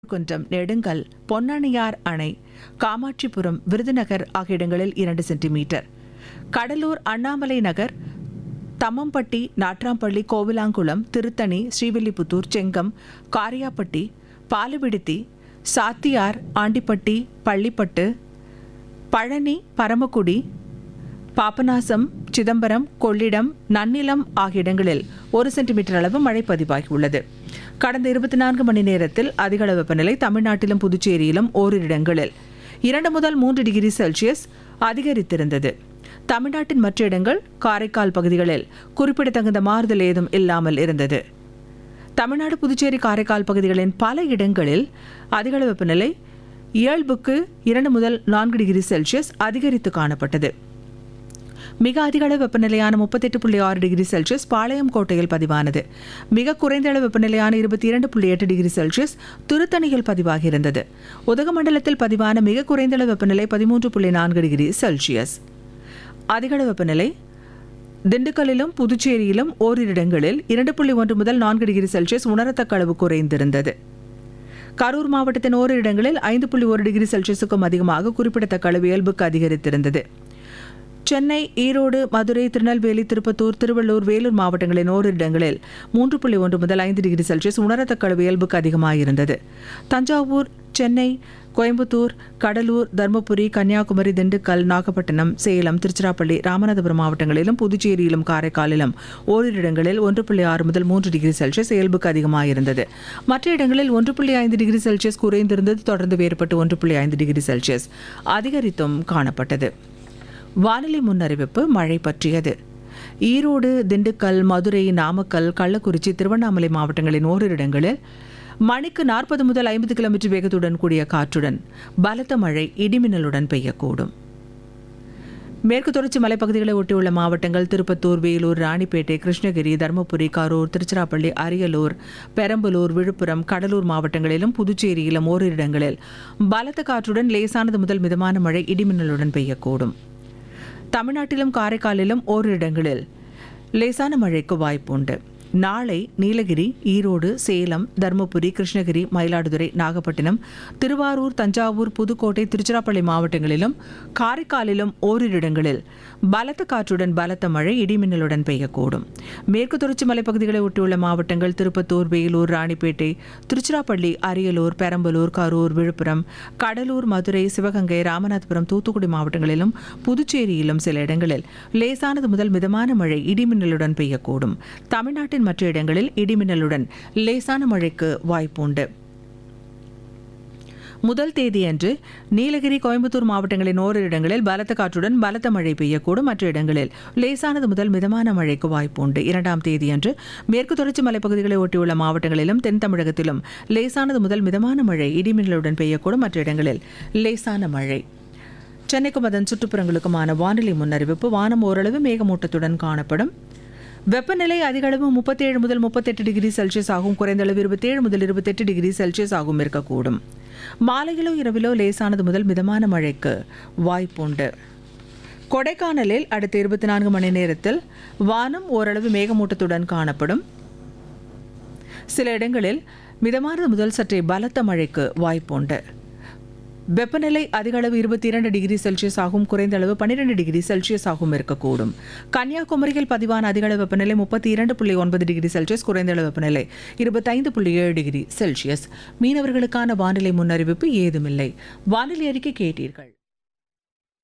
குன்றம் நெடுங்கல் பொன்னானியார் அணை காமாட்சிபுரம் விருதுநகர் ஆகிய இடங்களில் இரண்டு சென்டிமீட்டர் கடலூர் அண்ணாமலை நகர் தம்மம்பட்டி நாட்ராம்பள்ளி கோவிலாங்குளம் திருத்தணி ஸ்ரீவில்லிபுத்தூர் செங்கம் காரியாப்பட்டி பாலுவிடுத்தி சாத்தியார் ஆண்டிப்பட்டி பள்ளிப்பட்டு பழனி பரமக்குடி பாபநாசம் சிதம்பரம் கொள்ளிடம் நன்னிலம் ஆகிய இடங்களில் ஒரு சென்டிமீட்டர் அளவு மழை பதிவாகியுள்ளது கடந்த இருபத்தி நான்கு மணி நேரத்தில் அதிகளவு வெப்பநிலை தமிழ்நாட்டிலும் புதுச்சேரியிலும் ஓரிரு இடங்களில் இரண்டு முதல் மூன்று டிகிரி செல்சியஸ் அதிகரித்திருந்தது தமிழ்நாட்டின் மற்ற இடங்கள் காரைக்கால் பகுதிகளில் குறிப்பிடத்தகுந்த மாறுதல் ஏதும் இல்லாமல் இருந்தது தமிழ்நாடு புதுச்சேரி காரைக்கால் பகுதிகளின் பல இடங்களில் அதிகளவு வெப்பநிலை இயல்புக்கு இரண்டு முதல் நான்கு டிகிரி செல்சியஸ் அதிகரித்து காணப்பட்டது மிக அதிக அளவு வெப்பநிலையான முப்பத்தெட்டு புள்ளி ஆறு டிகிரி செல்சியஸ் பாளையம் கோட்டையில் பதிவானது மிக குறைந்த அளவு வெப்பநிலையான இருபத்தி இரண்டு புள்ளி எட்டு டிகிரி செல்சியஸ் திருத்தணியில் பதிவாகியிருந்தது உதகமண்டலத்தில் பதிவான மிக குறைந்த அளவு வெப்பநிலை பதிமூன்று புள்ளி நான்கு டிகிரி செல்சியஸ் அதிக அளவு வெப்பநிலை திண்டுக்கல்லிலும் புதுச்சேரியிலும் ஓரிரு இடங்களில் இரண்டு புள்ளி ஒன்று முதல் நான்கு டிகிரி செல்சியஸ் உணரத்தக்க அளவு குறைந்திருந்தது கரூர் மாவட்டத்தின் ஓரிரு இடங்களில் ஐந்து புள்ளி ஒரு டிகிரி செல்சியஸுக்கும் அதிகமாக குறிப்பிடத்தக்க அளவு இயல்புக்கு அதிகரித்திருந்தது சென்னை ஈரோடு மதுரை திருநெல்வேலி திருப்பத்தூர் திருவள்ளூர் வேலூர் மாவட்டங்களின் ஓரிரு இடங்களில் மூன்று புள்ளி ஒன்று முதல் ஐந்து டிகிரி செல்சியஸ் உணரத்தக்க அளவு இயல்புக்கு அதிகமாக இருந்தது தஞ்சாவூர் சென்னை கோயம்புத்தூர் கடலூர் தருமபுரி கன்னியாகுமரி திண்டுக்கல் நாகப்பட்டினம் சேலம் திருச்சிராப்பள்ளி ராமநாதபுரம் மாவட்டங்களிலும் புதுச்சேரியிலும் காரைக்காலிலும் ஓரிரு இடங்களில் ஒன்று புள்ளி ஆறு முதல் மூன்று டிகிரி செல்சியஸ் இயல்புக்கு அதிகமாக இருந்தது மற்ற இடங்களில் ஒன்று புள்ளி ஐந்து டிகிரி செல்சியஸ் குறைந்திருந்தது தொடர்ந்து வேறுபட்டு ஒன்று புள்ளி ஐந்து டிகிரி செல்சியஸ் அதிகரித்தும் காணப்பட்டது வானிலை முன்னறிவிப்பு மழை பற்றியது ஈரோடு திண்டுக்கல் மதுரை நாமக்கல் கள்ளக்குறிச்சி திருவண்ணாமலை மாவட்டங்களின் ஓரிரு இடங்களில் மணிக்கு நாற்பது முதல் ஐம்பது கிலோமீட்டர் வேகத்துடன் கூடிய காற்றுடன் பலத்த மழை இடிமின்னலுடன் பெய்யக்கூடும் மேற்கு தொடர்ச்சி மலைப்பகுதிகளை ஒட்டியுள்ள மாவட்டங்கள் திருப்பத்தூர் வேலூர் ராணிப்பேட்டை கிருஷ்ணகிரி தருமபுரி கரூர் திருச்சிராப்பள்ளி அரியலூர் பெரம்பலூர் விழுப்புரம் கடலூர் மாவட்டங்களிலும் புதுச்சேரியிலும் ஓரிரு இடங்களில் பலத்த காற்றுடன் லேசானது முதல் மிதமான மழை இடிமின்னலுடன் பெய்யக்கூடும் தமிழ்நாட்டிலும் காரைக்காலிலும் ஓரிரு இடங்களில் லேசான மழைக்கு வாய்ப்புண்டு நாளை நீலகிரி ஈரோடு சேலம் தருமபுரி கிருஷ்ணகிரி மயிலாடுதுறை நாகப்பட்டினம் திருவாரூர் தஞ்சாவூர் புதுக்கோட்டை திருச்சிராப்பள்ளி மாவட்டங்களிலும் காரைக்காலிலும் ஓரிரு இடங்களில் பலத்த காற்றுடன் பலத்த மழை இடிமின்னலுடன் பெய்யக்கூடும் மேற்கு தொடர்ச்சி மலைப்பகுதிகளை ஒட்டியுள்ள மாவட்டங்கள் திருப்பத்தூர் வேலூர் ராணிப்பேட்டை திருச்சிராப்பள்ளி அரியலூர் பெரம்பலூர் கரூர் விழுப்புரம் கடலூர் மதுரை சிவகங்கை ராமநாதபுரம் தூத்துக்குடி மாவட்டங்களிலும் புதுச்சேரியிலும் சில இடங்களில் லேசானது முதல் மிதமான மழை இடிமின்னலுடன் பெய்யக்கூடும் தமிழ்நாட்டின் மற்ற இடங்களில் இடிமின்னலுடன் லேசான மழைக்கு வாய்ப்புண்டு முதல் தேதியன்று நீலகிரி கோயம்புத்தூர் மாவட்டங்களின் ஓரிரு இடங்களில் பலத்த காற்றுடன் பலத்த மழை பெய்யக்கூடும் மற்ற இடங்களில் லேசானது முதல் மிதமான மழைக்கு வாய்ப்புண்டு இரண்டாம் தேதியன்று மேற்கு தொடர்ச்சி மலைப்பகுதிகளை ஒட்டியுள்ள மாவட்டங்களிலும் தென் தமிழகத்திலும் லேசானது முதல் மிதமான மழை இடிமின்னலுடன் பெய்யக்கூடும் மற்ற இடங்களில் லேசான மழை சென்னைக்கும் அதன் சுற்றுப்புறங்களுக்குமான வானிலை முன்னறிவிப்பு வானம் ஓரளவு மேகமூட்டத்துடன் காணப்படும் வெப்பநிலை அதிகளவு முப்பத்தேழு முதல் முப்பத்தெட்டு டிகிரி செல்சியஸ் ஆகும் குறைந்தளவு இருபத்தேழு முதல் இருபத்தெட்டு டிகிரி செல்சியஸ் ஆகும் இருக்கக்கூடும் மாலையிலோ இரவிலோ லேசானது முதல் மிதமான மழைக்கு வாய்ப்புண்டு கொடைக்கானலில் அடுத்த இருபத்தி நான்கு மணி நேரத்தில் வானம் ஓரளவு மேகமூட்டத்துடன் காணப்படும் சில இடங்களில் மிதமானது முதல் சற்றே பலத்த மழைக்கு வாய்ப்புண்டு வெப்பநிலை அதிக அளவு இருபத்தி இரண்டு டிகிரி செல்சியஸ் ஆகும் குறைந்த அளவு பன்னிரெண்டு டிகிரி செல்சியஸ் ஆகும் இருக்கக்கூடும் கன்னியாகுமரியில் பதிவான அதிக அளவு வெப்பநிலை முப்பத்தி இரண்டு புள்ளி ஒன்பது டிகிரி செல்சியஸ் குறைந்த அளவு வெப்பநிலை இருபத்தைந்து புள்ளி ஏழு டிகிரி செல்சியஸ் மீனவர்களுக்கான வானிலை முன்னறிவிப்பு ஏதுமில்லை வானிலை அறிக்கை கேட்டீர்கள்